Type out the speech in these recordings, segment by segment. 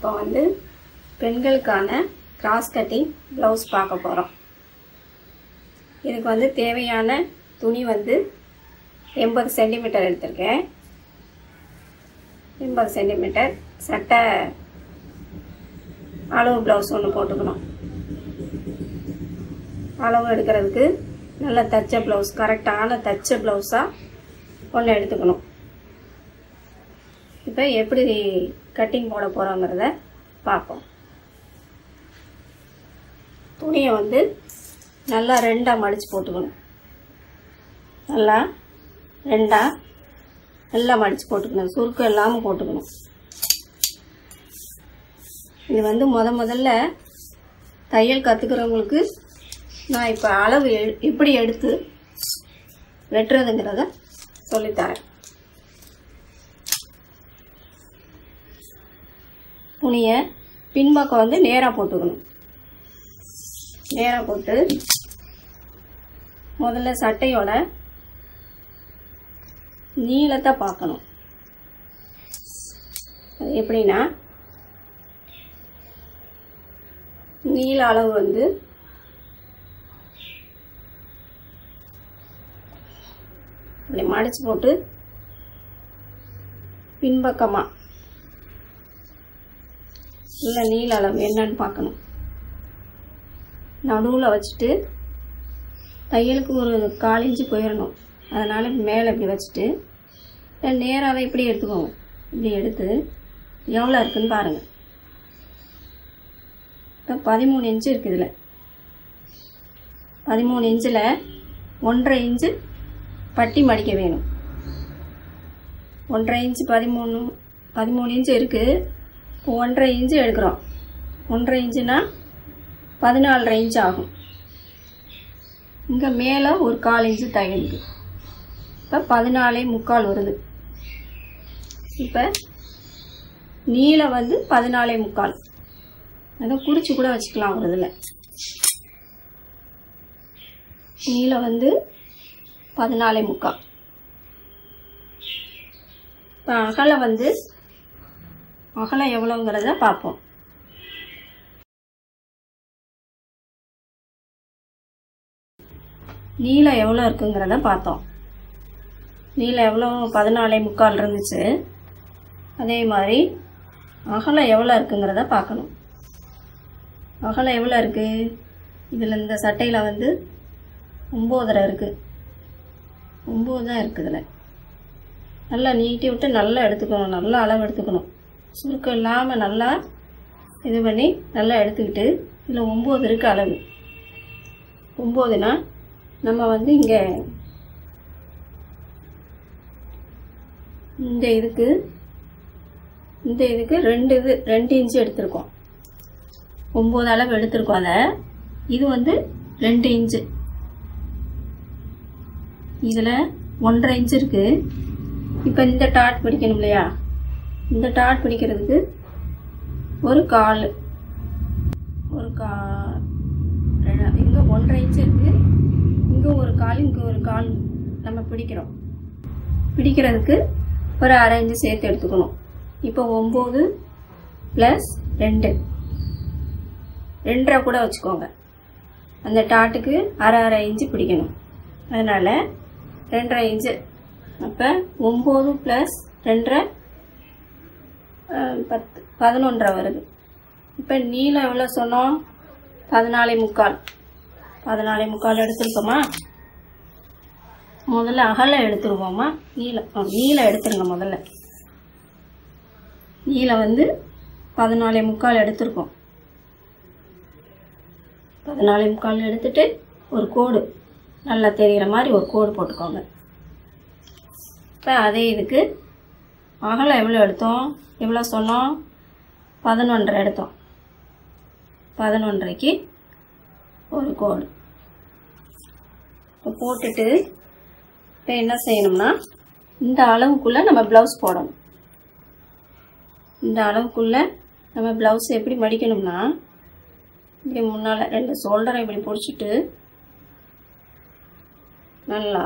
இப்போ வந்து பெண்களுக்கான கிராஸ் கட்டிங் ப்ளவுஸ் பார்க்க போகிறோம் இதுக்கு வந்து தேவையான துணி வந்து எண்பது சென்டிமீட்டர் எடுத்திருக்கேன் எண்பது சென்டிமீட்டர் சட்டை அளவு ப்ளவுஸ் ஒன்று போட்டுக்கணும் அளவு எடுக்கிறதுக்கு நல்ல தச்ச ப்ளவுஸ் கரெக்டான தச்ச ப்ளவுஸாக ஒன்று எடுத்துக்கணும் இப்போ எப்படி கட்டிங் போட போகிறோங்கிறத பார்ப்போம் துணியை வந்து நல்லா ரெண்டாக மடித்து போட்டுக்கணும் நல்லா ரெண்டாக நல்லா மடித்து போட்டுக்கணும் சுருக்கம் இல்லாமல் போட்டுக்கணும் இது வந்து முத முதல்ல தையல் கற்றுக்கிறவங்களுக்கு நான் இப்போ அளவு எ- எப்படி எடுத்து வெட்டுறதுங்கிறத சொல்லித்தரேன் துணியை பின்பக்கம் வந்து நேராக போட்டுக்கணும் நேராக போட்டு முதல்ல சட்டையோட நீளத்தை பார்க்கணும் அது எப்படின்னா நீள அளவு வந்து இப்படி மடிச்சு போட்டு பின்பக்கமாக இல்லை நீள அளவு என்னன்னு பார்க்கணும் நடுவில் வச்சுட்டு தையலுக்கு ஒரு கால் இன்ச்சு போயிடணும் அதனால் மேலே இப்படி வச்சுட்டு நேராகவே இப்படி எடுத்துக்கோங்க இப்படி எடுத்து எவ்வளோ இருக்குன்னு பாருங்கள் இப்போ பதிமூணு இன்ச்சு இருக்குது இதில் பதிமூணு இன்ச்சில் ஒன்றரை இன்ச்சு பட்டி மடிக்க வேணும் ஒன்றரை இன்ச்சு பதிமூணு பதிமூணு இன்ச்சு இருக்குது இப்போ ஒன்றரை இன்ச்சு எடுக்கிறோம் ஒன்றரை இன்ச்சுனா பதினாலரை இன்ச்சு ஆகும் இங்கே மேலே ஒரு கால் இன்ச்சு தையலுக்கு இப்போ பதினாலே முக்கால் வருது இப்போ நீளம் வந்து பதினாலே முக்கால் அதை குறிச்சு கூட வச்சுக்கலாம் ஒரு இதில் நீளம் வந்து பதினாலே முக்கால் இப்போ அகலம் வந்து அகலம் எவ்வளோங்கிறத பார்ப்போம் நீளம் எவ்வளோ இருக்குங்கிறத பார்த்தோம் நீளம் எவ்வளோ பதினாலே முக்கால் இருந்துச்சு அதே மாதிரி அகலம் எவ்வளோ இருக்குங்கிறத பார்க்கணும் அகலம் எவ்வளோ இருக்குது இதில் இந்த சட்டையில் வந்து ஒம்போதரை இருக்குது ஒம்பது தான் இருக்குது இதில் நல்லா நீட்டி விட்டு நல்லா எடுத்துக்கணும் நல்லா அளவு எடுத்துக்கணும் சுருக்கம் இல்லாமல் நல்லா இது பண்ணி நல்லா எடுத்துக்கிட்டு இதில் ஒம்பது இருக்குது அளவு ஒம்போதுனா நம்ம வந்து இங்கே இந்த இதுக்கு இந்த இதுக்கு ரெண்டு இது ரெண்டு இன்ச்சு எடுத்திருக்கோம் ஒம்பது அளவு எடுத்திருக்கோம் அதை இது வந்து ரெண்டு இன்ச்சு இதில் ஒன்றரை இன்ச்சு இருக்குது இப்போ இந்த டாட் பிடிக்கணும் இல்லையா இந்த டாட் பிடிக்கிறதுக்கு ஒரு கால் ஒரு கா இங்கே ஒன்றரை இன்ச்சு இருக்குது இங்கே ஒரு கால் இங்கே ஒரு கால் நம்ம பிடிக்கிறோம் பிடிக்கிறதுக்கு ஒரு அரை இன்ச்சு சேர்த்து எடுத்துக்கணும் இப்போ ஒம்பது ப்ளஸ் ரெண்டு ரெண்டரை கூட வச்சுக்கோங்க அந்த டாட்டுக்கு அரை அரை இன்ச்சு பிடிக்கணும் அதனால் ரெண்டரை இன்ச்சு அப்போ ஒம்பது ப்ளஸ் ரெண்டரை அஹ், பத்து பதினொன்றரை வருது இப்போ நீளம் எவ்வளோ சொன்னோம் பதினாலே முக்கால் பதினாலே முக்கால் எடுத்துருக்கோமா முதல்ல அகலம் எடுத்துருவோமா நீளம் ஆ, நீளம் எடுத்துருங்க முதல்ல நீளம் வந்து பதினாலே முக்கால் எடுத்திருக்கோம் பதினாலே முக்கால் எடுத்துட்டு ஒரு கோடு நல்லா தெரிகிற மாதிரி ஒரு கோடு போட்டுக்கோங்க இப்போ அதே இதுக்கு அகலம் எவ்வளோ எடுத்தோம் எவ்வளோ சொன்னோம் பதினொன்றரை எடுத்தோம் பதினொன்றரைக்கு ஒரு கோடு இப்போ போட்டுட்டு இப்போ என்ன செய்யணும்னா இந்த அளவுக்குள்ளே நம்ம ப்ளவுஸ் போடணும் இந்த அளவுக்குள்ளே நம்ம ப்ளவுஸ் எப்படி மடிக்கணும்னா இப்படி முன்னால் ரெண்டு ஷோல்டரை இப்படி பிடிச்சிட்டு நல்லா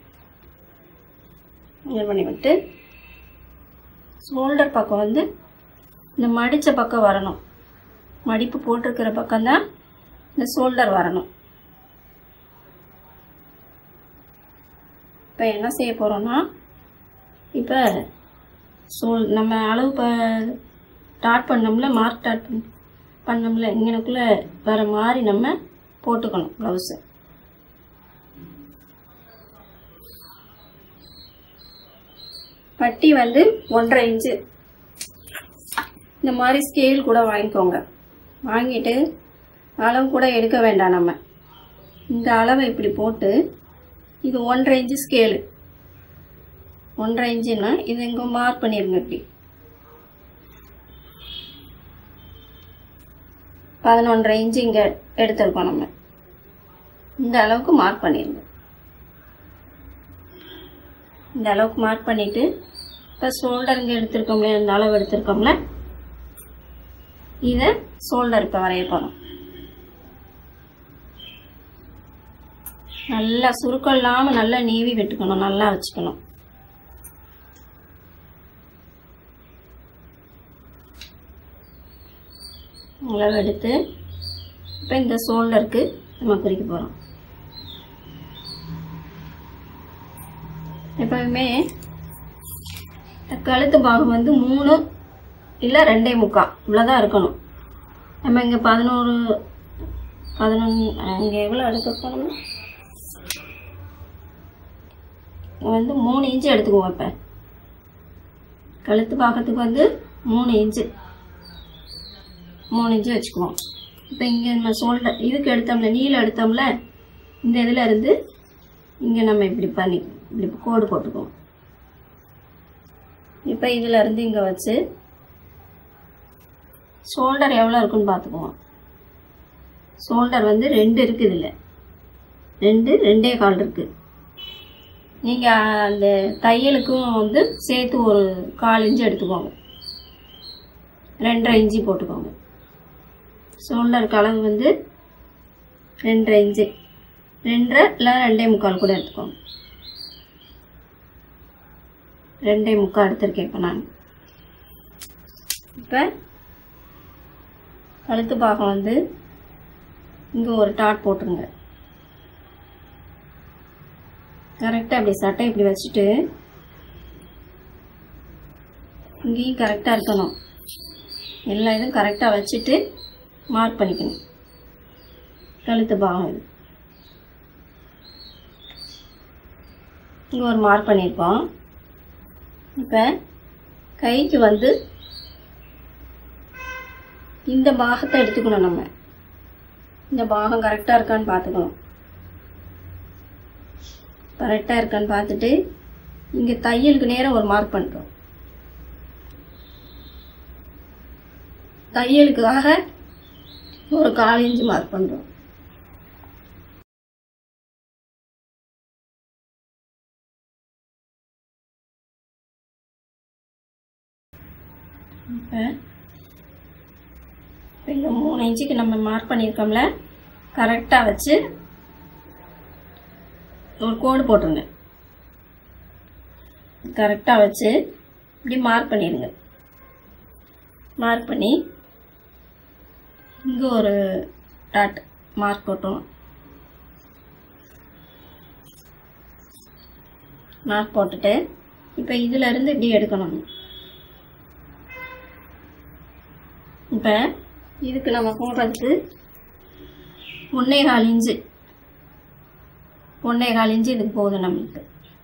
இது பண்ணி விட்டு ஷோல்டர் பக்கம் வந்து இந்த மடித்த பக்கம் வரணும் மடிப்பு போட்டிருக்கிற பக்கம்தான் இந்த ஷோல்டர் வரணும் இப்போ என்ன செய்ய போகிறோன்னா இப்போ சோல் நம்ம அளவு ப ஸ்டார்ட் பண்ணோம்ல மார்க் ஸ்டார்ட் பண்ணோம்ல இங்கனக்குள்ளே வர மாதிரி நம்ம போட்டுக்கணும் ப்ளவுஸு பட்டி வந்து ஒன்றரை இன்ச்சு இந்த மாதிரி ஸ்கேல் கூட வாங்கிக்கோங்க வாங்கிட்டு அளவு கூட எடுக்க வேண்டாம் நம்ம இந்த அளவை இப்படி போட்டு இது ஒன்றரை இன்ச்சு ஸ்கேலு ஒன்றரை இன்ச்சுன்னா இது இங்கே மார்க் பண்ணிடுங்க இப்படி பதினொன்றரை இன்ச்சு இங்கே எடுத்திருக்கோம் நம்ம இந்த அளவுக்கு மார்க் பண்ணிடுங்க இந்த அளவுக்கு மார்க் பண்ணிவிட்டு இப்போ ஷோல்டர் இங்கே எடுத்திருக்கோம்ல இந்த அளவு எடுத்திருக்கோம்ல இதை ஷோல்டர் இப்போ வரைய போகிறோம் நல்லா சுருக்கம் இல்லாமல் நல்லா நீவி விட்டுக்கணும் நல்லா வச்சுக்கணும் அளவு எடுத்து இப்போ இந்த ஷோல்டருக்கு நம்ம குறிக்க போகிறோம் எப்பவுமே கழுத்து பாகம் வந்து மூணு இல்லை ரெண்டே முக்கால் இவ்வளோதான் இருக்கணும் நம்ம இங்கே பதினோரு பதினொன்று இங்கே எவ்வளோ எடுக்க போகிறோம் வந்து மூணு இன்ச்சு எடுத்துக்குவோம் இப்போ கழுத்து பாகத்துக்கு வந்து மூணு இன்ச்சு மூணு இன்ச்சு வச்சுக்குவோம் இப்போ இங்கே நம்ம ஷோல்டர் இதுக்கு எடுத்தோம்ல நீளம் எடுத்தோம்ல இந்த இதில் இருந்து இங்கே நம்ம இப்படி பண்ணி இப்படி கோடு போட்டுக்குவோம் இப்போ இதில் இருந்து இங்கே வச்சு ஷோல்டர் எவ்வளோ இருக்குன்னு பார்த்துக்குவோம் ஷோல்டர் வந்து ரெண்டு இருக்குது இதில் ரெண்டு ரெண்டே கால் இருக்குது நீங்கள் அந்த தையலுக்கும் வந்து சேர்த்து ஒரு கால் இன்ச்சு எடுத்துக்கோங்க ரெண்டரை இன்ச்சு போட்டுக்கோங்க ஷோல்டர் அளவு வந்து ரெண்டரை இன்ச்சு ரெண்டரை இல்லை ரெண்டே முக்கால் கூட எடுத்துக்கோங்க ரெண்டே முக்கால் எடுத்திருக்கேன் இப்போ நான் இப்போ கழுத்து பாகம் வந்து இங்கே ஒரு டாட் போட்டுருங்க கரெக்டாக இப்படி சட்டை இப்படி வச்சுட்டு இங்கேயும் கரெக்டாக இருக்கணும் எல்லா இதுவும் கரெக்டாக வச்சுட்டு மார்க் பண்ணிக்கணும் கழுத்து பாகம் இது இங்கே ஒரு மார்க் பண்ணியிருக்கோம் இப்போ கைக்கு வந்து இந்த பாகத்தை எடுத்துக்கணும் நம்ம இந்த பாகம் கரெக்டாக இருக்கான்னு பார்த்துக்கணும் கரெக்டாக இருக்கான்னு பார்த்துட்டு இங்கே தையலுக்கு நேரம் ஒரு மார்க் பண்ணுறோம் தையலுக்காக ஒரு கால் இன்ச்சு மார்க் பண்ணுறோம் இப்போ இந்த மூணு இன்ச்சுக்கு நம்ம மார்க் பண்ணியிருக்கோம்ல கரெக்டாக வச்சு ஒரு கோடு போட்டுருங்க கரெக்டாக வச்சு இப்படி மார்க் பண்ணிடுங்க மார்க் பண்ணி இங்கே ஒரு டாட் மார்க் போட்டோம் மார்க் போட்டுட்டு இப்போ இதில் இருந்து இப்படி எடுக்கணும் இப்போ இதுக்கு நம்ம போடுறதுக்கு ஒன்றே கால் இன்ச்சு ஒன்றே கால் இன்ச்சு இதுக்கு போதும் நம்மளுக்கு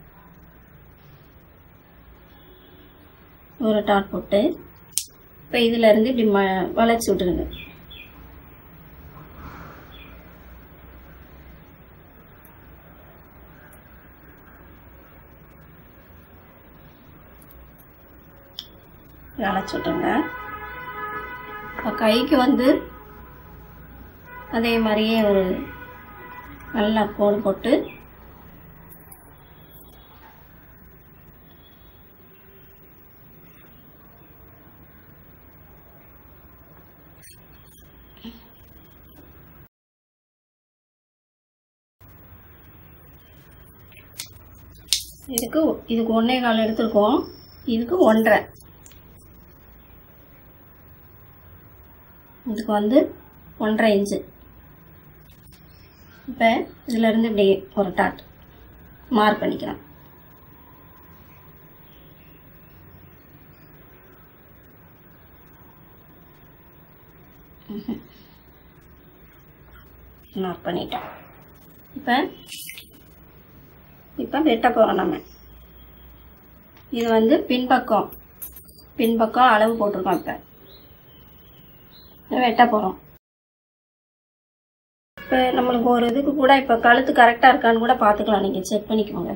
ஒரு டாட் போட்டு இப்போ இதில் இருந்து இப்படி ம வளைச்சி விட்டுருங்க வளைச்சி விட்டுருங்க இப்போ கைக்கு வந்து அதே மாதிரியே ஒரு நல்லா கோடு போட்டு இதுக்கு இதுக்கு ஒன்றே கால் எடுத்திருக்கோம் இதுக்கு ஒன்றரை இதுக்கு வந்து ஒன்றரை இன்ச்சு இப்போ இதிலேருந்து இப்படி ஒரு டாட் மார்க் பண்ணிக்கலாம் மார்க் பண்ணிட்டோம் இப்போ இப்போ வெட்ட போகிறோம் நம்ம இது வந்து பின்பக்கம் பின்பக்கம் அளவு போட்டிருக்கோம் இப்போ வெட்ட போகிறோம் இப்போ நம்மளுக்கு ஒரு இதுக்கு கூட இப்போ கழுத்து கரெக்டாக இருக்கான்னு கூட பார்த்துக்கலாம் நீங்கள் செக் பண்ணிக்கோங்க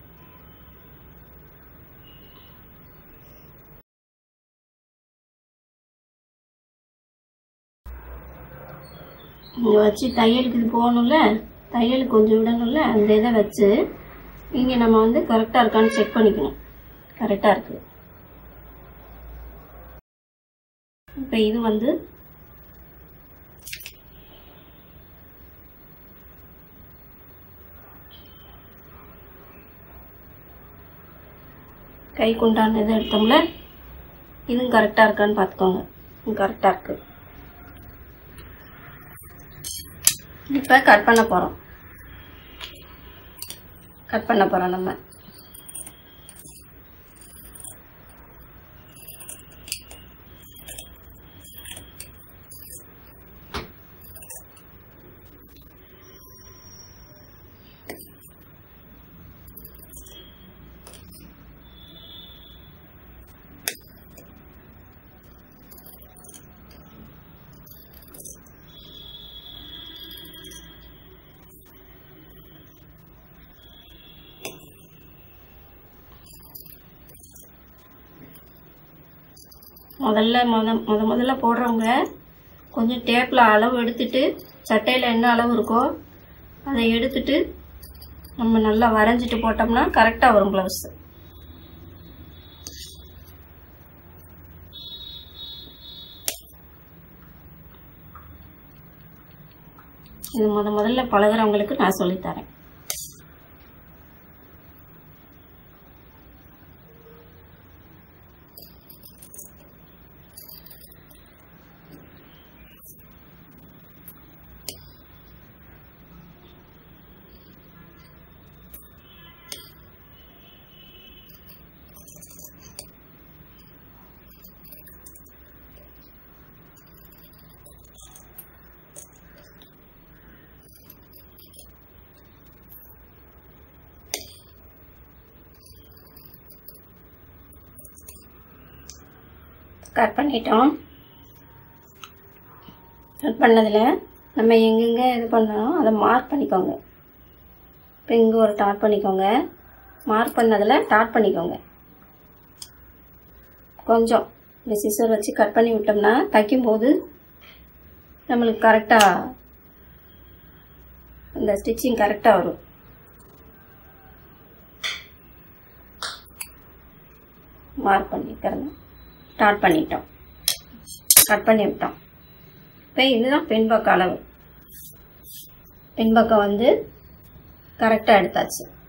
இங்கே வச்சு தையலுக்கு இது போகணும்ல தையலுக்கு கொஞ்சம் விடணும்ல அந்த இதை வச்சு இங்கே நம்ம வந்து கரெக்டாக இருக்கான்னு செக் பண்ணிக்கணும் கரெக்டாக இருக்குது இப்போ இது வந்து கைக்கு உண்டான இதை எடுத்தோம்ல இதுவும் கரெக்டாக இருக்கான்னு பார்த்துக்கோங்க கரெக்டாக இருக்கு இப்போ கட் பண்ண போகிறோம் கட் பண்ண போகிறோம் நம்ம முதல்ல முத முத முதல்ல போடுறவங்க கொஞ்சம் டேப்பில் அளவு எடுத்துட்டு சட்டையில் என்ன அளவு இருக்கோ அதை எடுத்துட்டு நம்ம நல்லா வரைஞ்சிட்டு போட்டோம்னா கரெக்டாக வரும் ப்ளவுஸ் இது முத முதல்ல பழகுறவங்களுக்கு நான் சொல்லித்தரேன் கட் பண்ணிட்டோம் கட் பண்ணதில் நம்ம எங்கெங்கே இது பண்ணணும் அதை மார்க் பண்ணிக்கோங்க இப்போ இங்கே ஒரு டாட் பண்ணிக்கோங்க மார்க் பண்ணதில் டாட் பண்ணிக்கோங்க கொஞ்சம் இந்த சிசர் வச்சு கட் பண்ணி விட்டோம்னா தைக்கும்போது நம்மளுக்கு கரெக்டாக இந்த ஸ்டிச்சிங் கரெக்டாக வரும் மார்க் பண்ணிக்கிறேன் ஸ்டார்ட் பண்ணிட்டோம் கட் பண்ணி விட்டோம் இப்போ இதுதான் பின்பக்க அளவு பின்பக்கம் வந்து கரெக்டாக எடுத்தாச்சு